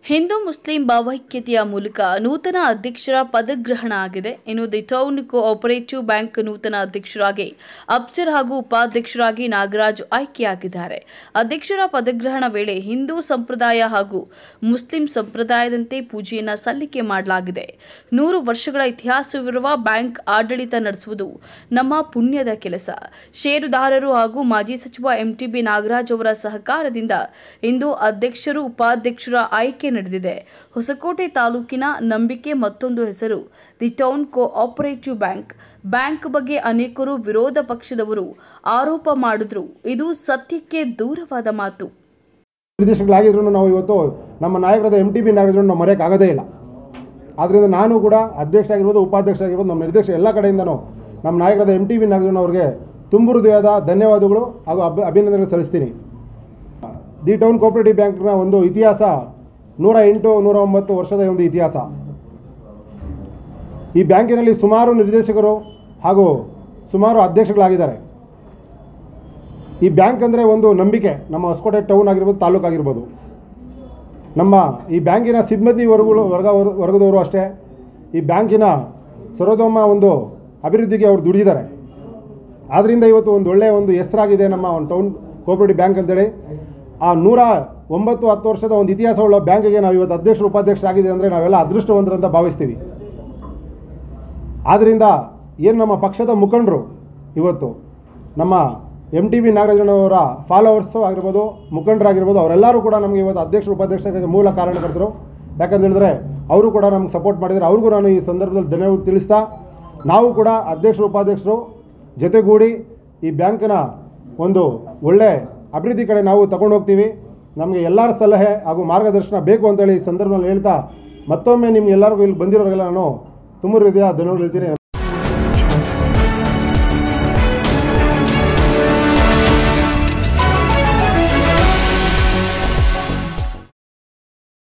Hindu Muslim ಭಾವೈಕ್ಯತೆಯ ಮೂಲಕ ನೂತನ ಅಧ್ಯಕ್ಷರ ಪದಗ್ರಹಣ ಆಗಿದೆ ಇನ್ನು ದಿ ಟೌನ್ ಕೋಆಪರೇಟಿವ್ ಬ್ಯಾಂಕ್ ನೂತನ ಅಧ್ಯಕ್ಷರಾಗಿ ಅಫ್ಸರ್ ಹಾಗೂ ಉಪಾಧ್ಯಕ್ಷರಾಗಿ ನಾಗರಾಜ್ ಆಯ್ಕೆಯಾಗಿದ್ದಾರೆ ಅಧ್ಯಕ್ಷರ ಪದಗ್ರಹಣ ವೇಳೆ ಹಿಂದೂ ಸಂಪ್ರದಾಯ ಹಾಗೂ ಮುಸ್ಲಿಂ ಸಂಪ್ರದಾಯದಂತೆ ಪೂಜೆಯನ್ನ ಸಲ್ಲಿಕೆ ಮಾಡಲಾಗಿದೆ ನೂರು ವರ್ಷಗಳ ಇತಿಹಾಸವಿರುವ ಬ್ಯಾಂಕ್ ಆಡಳಿತ ನಡೆಸುವುದು ನಮ್ಮ ಪುಣ್ಯದ ಕೆಲಸ ಷೇರುದಾರರು ಹಾಗೂ ಮಾಜಿ ಸಚಿವ ಎಂಟಿಬಿ ನಾಗರಾಜ್ ಅವರ ಸಹಕಾರದಿಂದ ಇಂದು ಅಧ್ಯಕ್ಷರು ಉಪಾಧ್ಯಕ್ಷರ ಆಯ್ಕೆ ನಡೆದಿದೆ ಹೊಸಕೋಟೆ ತಾಲೂಕಿನ ನಂಬಿಕೆ ಮತ್ತೊಂದು ಹೆಸರು the town cooperative bank bank ಬಗ್ಗೆ ಅನೇಕರು ವಿರೋಧ ಪಕ್ಷದವರು ಆರೋಪ ಮಾಡಿದ್ರು ಇದು ಸತ್ಯಕ್ಕೆ ದೂರವಾದ ಮಾತು ನಿರ್ದೇಶಕರಾಗಿದ್ರು ನಾವು ಇವತ್ತು ನಮ್ಮ ನಾಯಕರಾದ ಎಮ್ ಟಿ ಬಿ ನಾಗರಾಜ್ ನಾವು ಮರೆಯೋಕ್ಕಾಗೋದೇ ಇಲ್ಲ ಆದ್ದರಿಂದ ನಾನು ಕೂಡ ಅಧ್ಯಕ್ಷ ಆಗಿರ್ಬೋದು ಉಪಾಧ್ಯಕ್ಷ ಆಗಿರ್ಬೋದು ನಮ್ಮ ನಿರ್ದೇಶಕ ಎಲ್ಲ ಕಡೆಯಿಂದನೂ ನಮ್ಮ ನಾಯಕರಾದ ಎಮ್ ಟಿ ಬಿ ನಾಗರಾಜ್ ಅವರಿಗೆ ತುಂಬು ಹೃದಯದ ಧನ್ಯವಾದಗಳು ಹಾಗೂ ಅಭಿ ಅಭಿನಂದನೆ ಸಲ್ಲಿಸ್ತೀನಿ ದಿ ಟೌನ್ ಕೋಆಪರೇಟಿವ್ ಬ್ಯಾಂಕ್ನ ಒಂದು ಇತಿಹಾಸ ನೂರ ಎಂಟು ನೂರ ಒಂಬತ್ತು ವರ್ಷದ ಒಂದು ಇತಿಹಾಸ ಈ ಬ್ಯಾಂಕಿನಲ್ಲಿ ಸುಮಾರು ನಿರ್ದೇಶಕರು ಹಾಗೂ ಸುಮಾರು ಅಧ್ಯಕ್ಷಗಳಾಗಿದ್ದಾರೆ ಈ ಬ್ಯಾಂಕ್ ಅಂದರೆ ಒಂದು ನಂಬಿಕೆ ನಮ್ಮ ಹೊಸಕೋಟೆ ಟೌನ್ ಆಗಿರ್ಬೋದು ತಾಲೂಕು ಆಗಿರ್ಬೋದು ನಮ್ಮ ಈ ಬ್ಯಾಂಕಿನ ಸಿಬ್ಬಂದಿ ವರ್ಗಗಳು ವರ್ಗ ವರ್- ವರ್ಗದವರು ಅಷ್ಟೇ ಈ ಬ್ಯಾಂಕಿನ ಸರ್ವತೋಮ ಒಂದು ಅಭಿವೃದ್ಧಿಗೆ ಅವರು ದುಡಿದಿದ್ದಾರೆ ಆದ್ದರಿಂದ ಇವತ್ತು ಒಂದು ಒಳ್ಳೆಯ ಒಂದು ಹೆಸರಾಗಿದೆ ನಮ್ಮ ಒಂದು ಟೌನ್ ಕೋಆಪರೇಟಿವ್ ಬ್ಯಾಂಕ್ ಅಂತೇಳಿ ಆ ನೂರ ಒಂಬತ್ತು ಹತ್ತು ವರ್ಷದ ಒಂದು ಇತಿಹಾಸವುಳ್ಳ ಬ್ಯಾಂಕಿಗೆ ನಾವು ಇವತ್ತು ಅಧ್ಯಕ್ಷರು ಉಪಾಧ್ಯಕ್ಷರಾಗಿದೆ ಅಂದರೆ ನಾವೆಲ್ಲ ಅದೃಷ್ಟವಂತರಂತ ಭಾವಿಸ್ತೀವಿ ಆದ್ದರಿಂದ ಏನು ನಮ್ಮ ಪಕ್ಷದ ಮುಖಂಡರು ಇವತ್ತು ನಮ್ಮ ಎಮ್ ಟಿ ಬಿ ನಾಗರಾಜನವರ ಫಾಲೋವರ್ಸು ಆಗಿರ್ಬೋದು ಮುಖಂಡರಾಗಿರ್ಬೋದು ಅವರೆಲ್ಲರೂ ಕೂಡ ನಮಗೆ ಇವತ್ತು ಅಧ್ಯಕ್ಷರು ಉಪಾಧ್ಯಕ್ಷರಿಗೆ ಮೂಲ ಕಾರಣಕರ್ತರು ಯಾಕಂತ ಹೇಳಿದ್ರೆ ಅವರು ಕೂಡ ನಮ್ಗೆ ಸಪೋರ್ಟ್ ಮಾಡಿದರೆ ಅವ್ರಿಗೂ ನಾನು ಈ ಸಂದರ್ಭದಲ್ಲಿ ಧನ್ಯವಾದ ತಿಳಿಸ್ತಾ ನಾವು ಕೂಡ ಅಧ್ಯಕ್ಷರು ಉಪಾಧ್ಯಕ್ಷರು ಜೊತೆಗೂಡಿ ಈ ಬ್ಯಾಂಕಿನ ಒಂದು ಒಳ್ಳೆ ಅಭಿವೃದ್ಧಿ ಕಡೆ ನಾವು ತಗೊಂಡು ಹೋಗ್ತೀವಿ ನಮಗೆ ಎಲ್ಲರ ಸಲಹೆ ಹಾಗೂ ಮಾರ್ಗದರ್ಶನ ಬೇಕು ಅಂತೇಳಿ ಈ ಸಂದರ್ಭದಲ್ಲಿ ಹೇಳ್ತಾ ಮತ್ತೊಮ್ಮೆ ನಿಮ್ಗೆ ಎಲ್ಲರಿಗೂ ಇಲ್ಲಿ ಬಂದಿರೋರಿಗೆಲ್ಲ ನಾನು ತುಂಬ ಹೃದಯ ಧನ್ಯವಾದ ಹೇಳ್ತೀನಿ